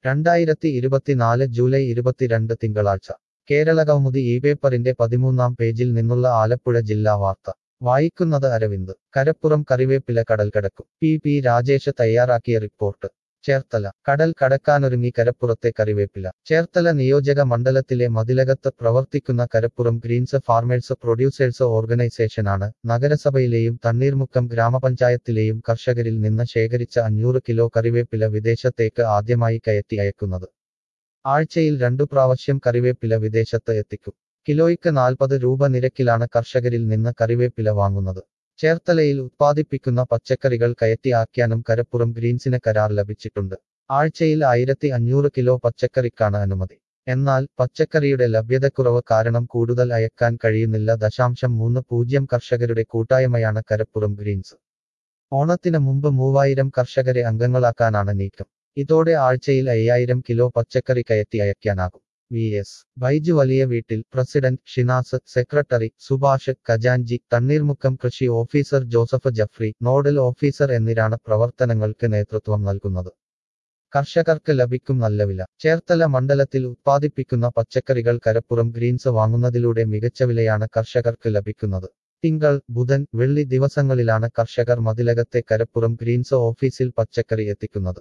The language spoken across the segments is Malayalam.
രണ്ടായിരത്തി ഇരുപത്തിനാല് ജൂലൈ ഇരുപത്തിരണ്ട് തിങ്കളാഴ്ച കേരളകൗമുദി ഈ പേപ്പറിന്റെ പതിമൂന്നാം പേജിൽ നിന്നുള്ള ആലപ്പുഴ ജില്ലാ വാർത്ത വായിക്കുന്നത് അരവിന്ദ് കരപ്പുറം കറിവേപ്പില കടൽ കടക്കും പി പി രാജേഷ് തയ്യാറാക്കിയ റിപ്പോർട്ട് ചേർത്തല കടൽ കടക്കാനൊരുങ്ങി കരപ്പുറത്തെ കറിവേപ്പില ചേർത്തല നിയോജക മണ്ഡലത്തിലെ മതിലകത്ത് പ്രവർത്തിക്കുന്ന കരപ്പുറം ഗ്രീൻസ് ഫാർമേഴ്സ് പ്രൊഡ്യൂസേഴ്സ് ഓർഗനൈസേഷനാണ് നഗരസഭയിലെയും തണ്ണീർമുക്കം ഗ്രാമപഞ്ചായത്തിലെയും കർഷകരിൽ നിന്ന് ശേഖരിച്ച അഞ്ഞൂറ് കിലോ കറിവേപ്പില വിദേശത്തേക്ക് ആദ്യമായി കയറ്റി അയക്കുന്നത് ആഴ്ചയിൽ രണ്ടു പ്രാവശ്യം കറിവേപ്പില വിദേശത്ത് എത്തിക്കും കിലോയ്ക്ക് നാൽപ്പത് രൂപ നിരക്കിലാണ് കർഷകരിൽ നിന്ന് കറിവേപ്പില വാങ്ങുന്നത് ചേർത്തലയിൽ ഉത്പാദിപ്പിക്കുന്ന പച്ചക്കറികൾ കയറ്റി ആക്കാനും കരപ്പുറം ഗ്രീൻസിന് കരാർ ലഭിച്ചിട്ടുണ്ട് ആഴ്ചയിൽ ആയിരത്തി അഞ്ഞൂറ് കിലോ പച്ചക്കറിക്കാണ് അനുമതി എന്നാൽ പച്ചക്കറിയുടെ ലഭ്യതക്കുറവ് കാരണം കൂടുതൽ അയക്കാൻ കഴിയുന്നില്ല ദശാംശം മൂന്ന് പൂജ്യം കർഷകരുടെ കൂട്ടായ്മയാണ് കരപ്പുറം ഗ്രീൻസ് ഓണത്തിന് മുമ്പ് മൂവായിരം കർഷകരെ അംഗങ്ങളാക്കാനാണ് നീക്കം ഇതോടെ ആഴ്ചയിൽ അയ്യായിരം കിലോ പച്ചക്കറി കയറ്റി അയക്കാനാകും വി എസ് ബൈജു വലിയ വീട്ടിൽ പ്രസിഡന്റ് ഷിനാസ് സെക്രട്ടറി സുഭാഷ് ഖജാൻജി തണ്ണീർമുക്കം കൃഷി officer Joseph Jeffrey nodal officer എന്നിവരാണ് പ്രവർത്തനങ്ങൾക്ക് നേതൃത്വം നൽകുന്നത് കർഷകർക്ക് ലഭിക്കും നല്ല വില ചേർത്തല മണ്ഡലത്തിൽ ഉത്പാദിപ്പിക്കുന്ന പച്ചക്കറികൾ കരപ്പുറം ഗ്രീൻസ് വാങ്ങുന്നതിലൂടെ മികച്ച വിലയാണ് കർഷകർക്ക് ലഭിക്കുന്നത് തിങ്കൾ ബുധൻ വെള്ളി ദിവസങ്ങളിലാണ് കർഷകർ മതിലകത്തെ കരപ്പുറം ഗ്രീൻസ് ഓഫീസിൽ പച്ചക്കറി എത്തിക്കുന്നത്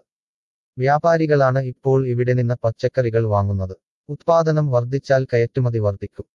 വ്യാപാരികളാണ് ഇപ്പോൾ ഇവിടെ നിന്ന് പച്ചക്കറികൾ വാങ്ങുന്നത് ഉത്പാദനം വർദ്ധിച്ചാൽ കയറ്റുമതി വർദ്ധിക്കും